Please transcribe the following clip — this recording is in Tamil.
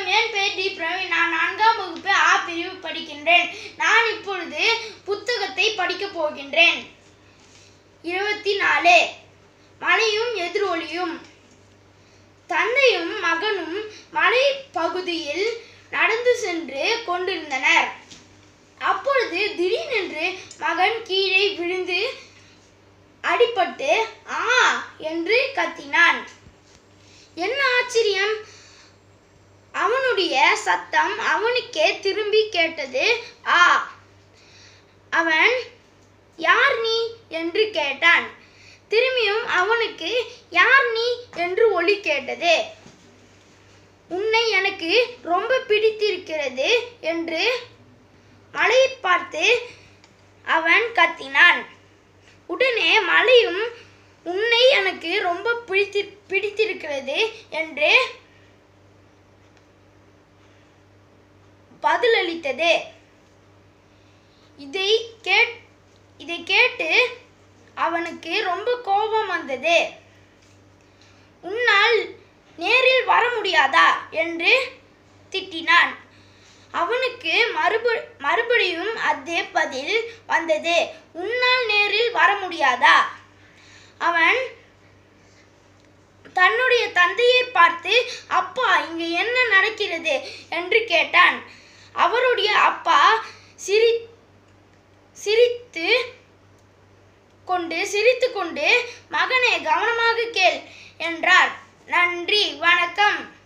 என் பெயர் டி பிரவீன் நான் நான்காம் வகுப்பு ஆ பிரிவு படிக்கின்றேன் நான் இப்பொழுது புத்தகத்தை படிக்கப் போகின்றேன் இருபத்தி நாலு மழையும் எதிரொலியும் தந்தையும் மகனும் மலை பகுதியில் நடந்து சென்று கொண்டிருந்தனர் அப்பொழுது திடீரென்று மகன் கீழே விழுந்து அடிபட்டு ஆ என்று கத்தினான் என்ன ஆச்சரியம் அவனுடைய சத்தம் அவனுக்கே திரும்பி கேட்டது ஆ அவன் யார் நீ என்று கேட்டான் திரும்பியும் அவனுக்கு யார் நீ என்று ஒலி கேட்டது உன்னை எனக்கு ரொம்ப பிடித்திருக்கிறது என்று மலையை பார்த்து அவன் கத்தினான் உடனே மலையும் உன்னை எனக்கு ரொம்ப பிடித்தி பிடித்திருக்கிறது என்று பதிலளித்தது இதை கேட் இதை கேட்டு அவனுக்கு ரொம்ப கோபம் வந்தது உன்னால் நேரில் வர முடியாதா என்று திட்டினான் அவனுக்கு மறுப மறுபடியும் அதே பதில் வந்தது உன்னால் நேரில் வர முடியாதா அவன் தன்னுடைய தந்தையை பார்த்து அப்பா இங்கு என்ன நடக்கிறது என்று கேட்டான் அவருடைய அப்பா சிரி சிரித்து கொண்டு சிரித்து கொண்டு மகனே கவனமாக கேள் என்றார் நன்றி வணக்கம்